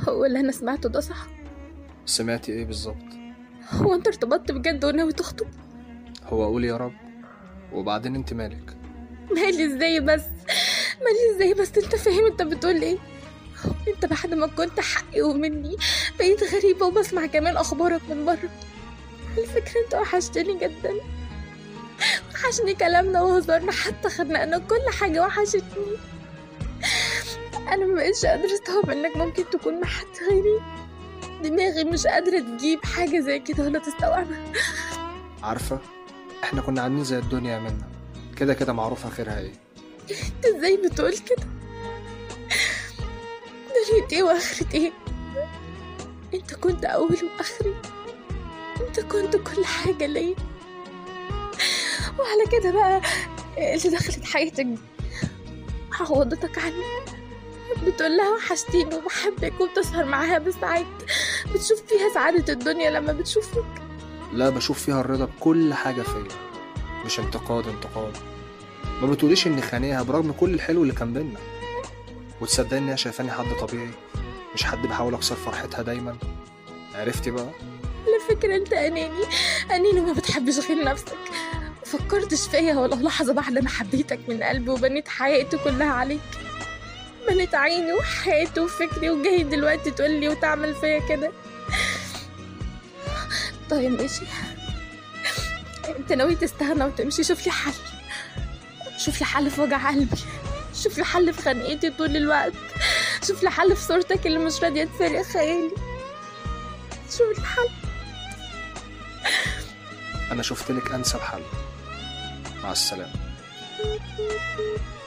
هو اللي انا سمعته ده صح سمعتي ايه بالظبط هو انت ارتبطت بجد وناوي تخطب هو اقول يا رب وبعدين انت مالك مالي ازاي بس مالي ازاي بس انت فاهم انت بتقول ايه انت بعد ما كنت حقي ومني بقيت غريبة وبسمع كمان اخبارك من بره على فكرة انت وحشتني جدا وحشني كلامنا وهزارنا حتى خناقنا كل حاجة وحشتني انا مبقتش قادرة استوعب انك ممكن تكون مع حد غيري دماغي مش قادرة تجيب حاجة زي كده ولا تستوعبها عارفه احنا كنا عاملين زي الدنيا يا منا كده كده معروف اخرها ايه انت ازاي بتقول كده دنيا ايه واخرة ايه انت كنت اول واخري انت كنت كل حاجة ليا وعلى كده بقى اللي دخلت حياتك دي عوضتك عني بتقول لها وحشتيني وبحبك وبتسهر معاها بالساعات بتشوف فيها سعادة الدنيا لما بتشوفك لا بشوف فيها الرضا بكل حاجه فيا مش انتقاد انتقاد ما بتقوليش اني خانقها برغم كل الحلو اللي كان بينا وتصدقني انها شايفاني حد طبيعي مش حد بحاول اكسر فرحتها دايما عرفتي بقى على فكرة انت اناني اناني وما بتحبش غير نفسك مفكرتش فيا ولا لحظة واحدة انا حبيتك من قلبي وبنيت حياتي كلها عليك بنيت عيني وحياتي وفكري وجاي دلوقتي تقولي وتعمل فيا كده طيب ماشي انت ناوي تستغنى وتمشي شوف لي حل شوف لي حل في وجع قلبي شوف لي حل في خنقتي طول الوقت شوف لي حل في صورتك اللي مش راضية تفارق خيالي شوف لي حل انا شفت لك انسب حل مع السلامه